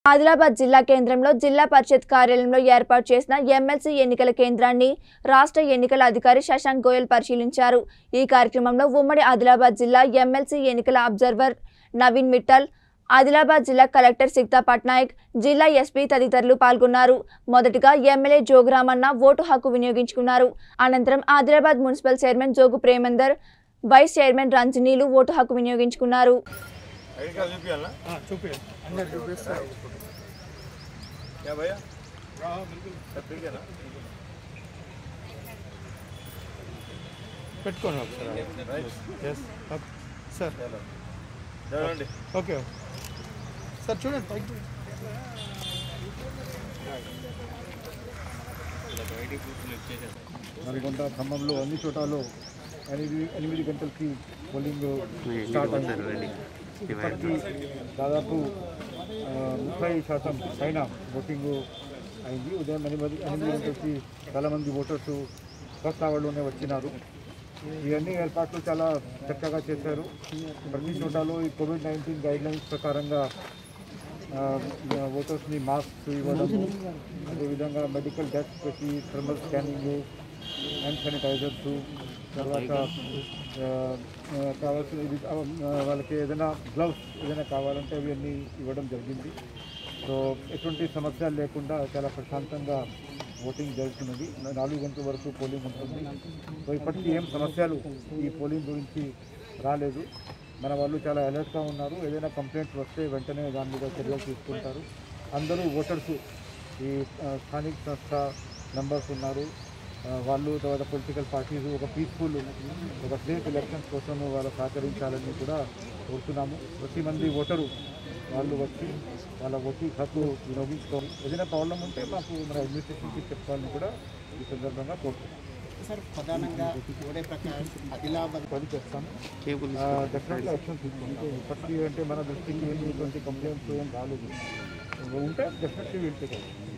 ఆదిలాబాద్ జిల్లా కేంద్రంలో జిల్లా పరిషత్ కార్యాలయంలో ఏర్పాటు చేసిన ఎమ్మెల్సీ ఎన్నికల కేంద్రాన్ని రాష్ట్ర ఎన్నికల అధికారి శశాంక్ గోయల్ పరిశీలించారు ఈ కార్యక్రమంలో ఉమ్మడి ఆదిలాబాద్ జిల్లా ఎమ్మెల్సీ ఎన్నికల అబ్జర్వర్ నవీన్ మిట్టల్ ఆదిలాబాద్ జిల్లా కలెక్టర్ సిక్తా పట్నాయక్ జిల్లా ఎస్పీ తదితరులు పాల్గొన్నారు మొదటగా ఎమ్మెల్యే జోగురామన్న ఓటు హక్కు వినియోగించుకున్నారు అనంతరం Adilabad municipal chairman Jogu Premender vice chairman రంజనీలు ఓటు హక్కు వినియోగించుకున్నారు ఐడి కార్డు చూపించాలా చూపించండి అందరు చూపిస్తారు యా భయ్యా सब ठीक है ना పెట్టుకోండి ఒకసారి ఎస్ సార్ చూడండి ఓకే సార్ చూడండి పైకి చూడండి. నల్గొండ ఖమ్మంలో అన్ని చోటాల్లో ఎనిమిది ఎనిమిది గంటలకి పోలింగ్ స్టార్ట్ అయింది ఇప్పటికీ దాదాపు ఆ, ముప్పై శాతం పైన ఓటింగ్ అయింది ఉదయం ఎనిమిది ఎనిమిది గంటలకి చాలామంది ఓటర్స్ ఫస్ట్ అవర్లోనే వచ్చినారు ఇవన్నీ ఏర్పాట్లు చాలా చక్కగా చేశారు ప్రతి చోటాలో ఈ కోవిడ్ నైన్టీన్ గైడ్లైన్స్ ప్రకారంగా ఆ, ఓటర్స్ని మాస్క్ ఇవ్వడము అదేవిధంగా మెడికల్ టెస్ట్ పెట్టి థర్మల్ స్కానింగ్ హ్యాండ్ శానిటైజర్స్ తర్వాత ఆ, ఆ, కావాల్సిన ఇది ఆ, వాళ్ళకి ఏదైనా గ్లవ్స్ ఏదైనా కావాలంటే అవన్నీ ఇవ్వడం జరిగింది సో ఎటువంటి సమస్యలు లేకుండా చాలా ప్రశాంతంగా ఓటింగ్ జరుగుతున్నది నాలుగు గంటల వరకు పోలింగ్ ఉంటుంది సో ఇప్పటికీ ఏం సమస్యలు ఈ పోలింగ్ గురించి రాలేదు మన వాళ్ళు చాలా అలర్ట్గా ఉన్నారు ఏదైనా కంప్లైంట్స్ వస్తే వెంటనే దాని మీద చర్యలు తీసుకుంటారు అందరూ ఓటర్స్ ఈ ఆ, స్థానిక సంస్థ మెంబర్స్ ఉన్నారు ఆ, వాళ్ళు తర్వాత పొలిటికల్ పార్టీస్ ఒక పీస్ఫుల్ ఒక సేఫ్ ఎలక్షన్స్ కోసం వాళ్ళు సహకరించాలని కూడా కోరుతున్నాము ప్రతి మంది ఓటరు వాళ్ళు వచ్చి వాళ్ళ ఓటింగ్ హక్కు వినియోగించుకోవాలి ఏదైనా ప్రాబ్లం ఉంటే మాకు మన అడ్మినిస్ట్రేషన్కి చెప్పాలని కూడా ఈ సందర్భంగా కోరుతున్నాం సార్ ప్రధానంగా ఓడే ప్రకారం ఆదిలాబాద్ పని చేస్తాము డెఫినెట్గా యాక్షన్ తీసుకుంటాం ఇప్పటికీ అంటే మన దృష్టికి ఏమి ఇటువంటి కంప్లైంట్స్ ఏం రాలేదు ఉంటే డెఫినెట్లీ విల్ టేక్